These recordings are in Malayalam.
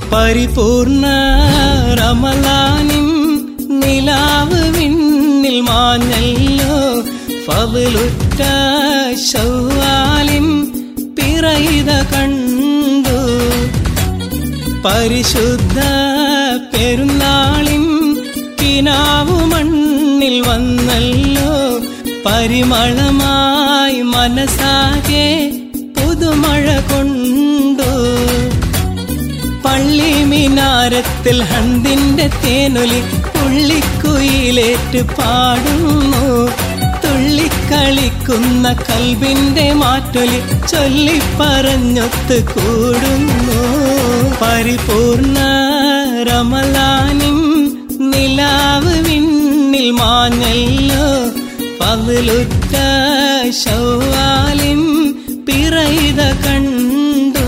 പരിപൂർണ റമലാനിൻ നിലാവ് വിണ്ണിൽ മാഞ്ഞല്ലോ ഫവലുറ്റ ശൗവാലിൻ പിറയിത കണ്ടു പരിശുദ്ധ പെരുന്നാളിൻ കിനാവു മണ്ണിൽ വന്നല്ലോ പരിമളമായി മനസ്സാകെ പുതുമഴ കൊണ്ടു പള്ളി മിനാരത്തിൽ ഹന്തിന്റെ തേനൊലി പുള്ളിക്കുയിലേറ്റ് പാടുന്നു തുള്ളിക്കളിക്കുന്ന കൽബിന്റെ മാറ്റൊലി ചൊല്ലിപ്പറഞ്ഞൊത്ത് കൂടുന്നു പരിപൂർണ റമലാനിൻ നിലാവ് വിണ്ണിൽ മാഞ്ഞല്ലോ പകലുറ്റ ശൗവാലിൻ പിറയിത കണ്ടു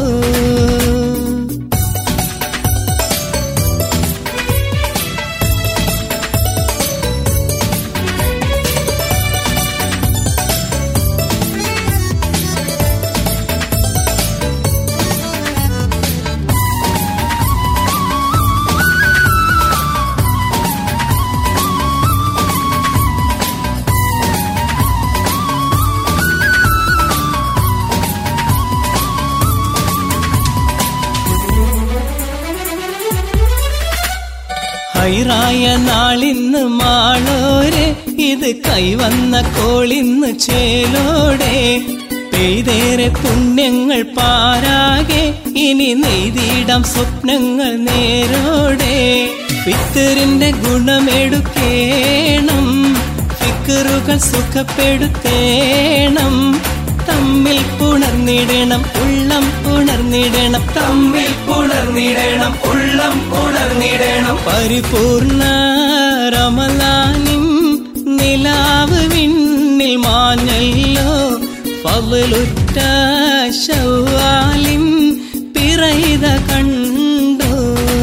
ഹൈറായ നാളിന്ന് മാളോരെ ഇത് കൈവന്ന കോളിന്ന് ചേലോടെ പെയ്തേറെ പുണ്യങ്ങൾ പാരാകെ ഇനി നെയ്തിടാം സ്വപ്നങ്ങൾ നേരോടെ ഫിത്തറിന്റെ ഗുണമെടുക്കേണം ഫിക്കറുകൾ സുഖപ്പെടുത്തേണം തമ്മിൽ പുണർന്നിടണം ഉള്ളം പുണർന്നിടണം തമ്മിൽ പുണർന്നിടണം ഉള്ളം പുണർന്നിടണം പരിപൂർണ റമലാനിൻ നിലാവ് വിണ്ണിൽ മാഞ്ഞല്ലോ പവലുറ്റ ശൗവാലിൻ പിറയിത കണ്ടു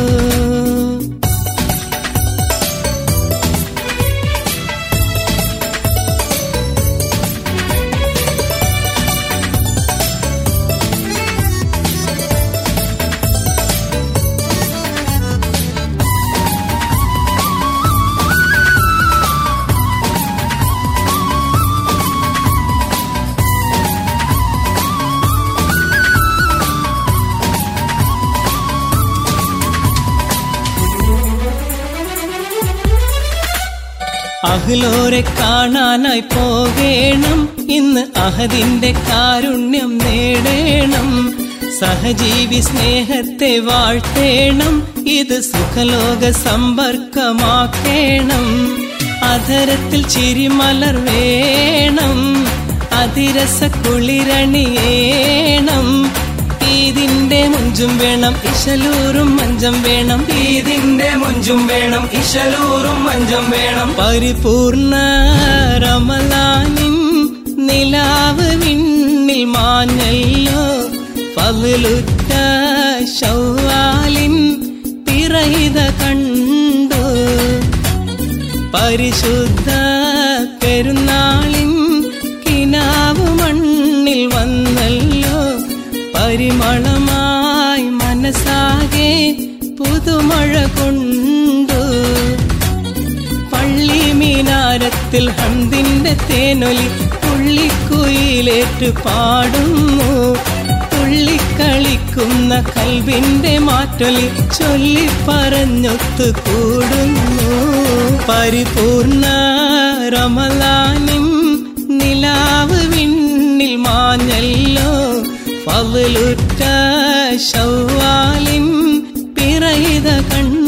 അഹ്ലോരെ കാണാനായി പോകേണം ഇന്ന് അഹദിന്റെ കാരുണ്യം നേടേണം സഹജീവി സ്നേഹത്തെ വാഴ്ത്തേണം ഇത് സുഖലോക സമ്പർക്കമാക്കേണം അധരത്തിൽ ചിരിമലർ വേണം അതിരസ കുളിരണിയേണം ഈദിന്റെ മുഞ്ചും വേണം ഇശലൂറും മഞ്ചം വേണം ഈദിന്റെ മുഞ്ചും വേണം ഇശലൂറും മഞ്ചം വേണം പരിപൂർണ റമലാനിൻ നിലാവ് വിണ്ണിൽ മാഞ്ഞല്ലോ പകലുറ്റ ശൗവാലിൻ പിറയിത കണ്ടു പരിശുദ്ധ പെരുന്നാളിൻ കിനാവ് മണ്ണിൽ വന്നല്ലോ പരിമളമായി മനസ്സാകെ പുതുമഴ കൊണ്ടു പള്ളി മീനാരത്തിൽ ഹന്തിന്റെ തേനൊലി പുള്ളിക്കുയിലേറ്റ് പാടുന്നു തുള്ളിക്കളിക്കുന്ന കൽവിന്റെ മാറ്റൊലി ചൊല്ലിപ്പറഞ്ഞൊത്ത് കൂടുന്നു പരിപൂർണ റമലാനിൻ നിലാവ് വിണ്ണിൽ മാഞ്ഞല്ലോ പവലുറ്റ ശൗവാലിൻ പിറയിത കണ്ടു